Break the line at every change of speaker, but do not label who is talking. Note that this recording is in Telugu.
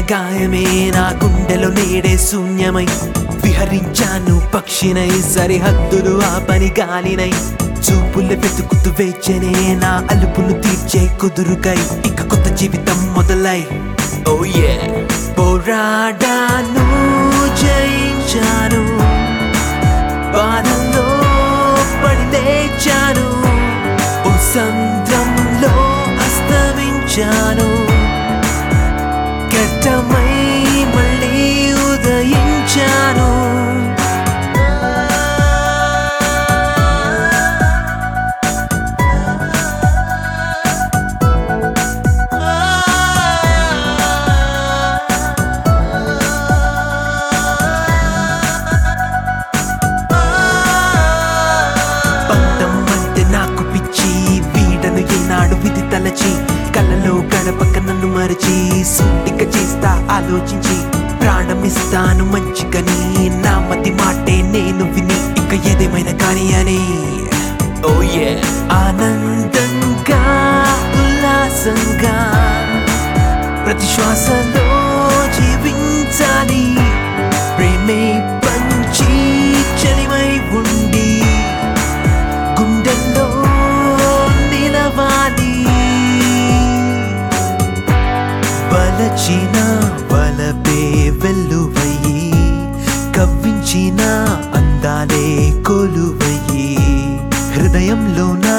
గాయమే నా గుండెలో నేడే శూన్యమై విహరించాను పక్షినై సరిహద్దులు ఆ పని గాలినై చూపులు వెతుకుతూ వేచనే నా అలుపును తీర్చే కుదురుకై ఇక కొత్త జీవితం మొదలై ఓ యే పోరాడాను జయించాను బాధల్లో పడి లేచాను ఓ సంద్రంలో అస్తమించాను ఘట్టమై మళ్ళీ ఉదయించాను పంతం అంటే నాకు పిచ్చి వీడను ఏనాడు విధి తలచి కలలో గడపక నన్ను మరచి సూటిక చేస్తా ఆలోచించి ప్రాణమిస్తాను మంచికని నా మతి మాటే నేను విని ఇక ఏదేమైనా కానీ అని ఓ ఏ ఆనందంగా ఉల్లాసంగా ప్రతి శ్వాసలో జీవించాలి ప్రేమే పంచి చలిమై ఉండి గుండెల్లో నిలవాలి వలచిన వలపే వెల్లువయ్యి కవ్వించిన అందాలే కొలువయ్యి హృదయంలో నా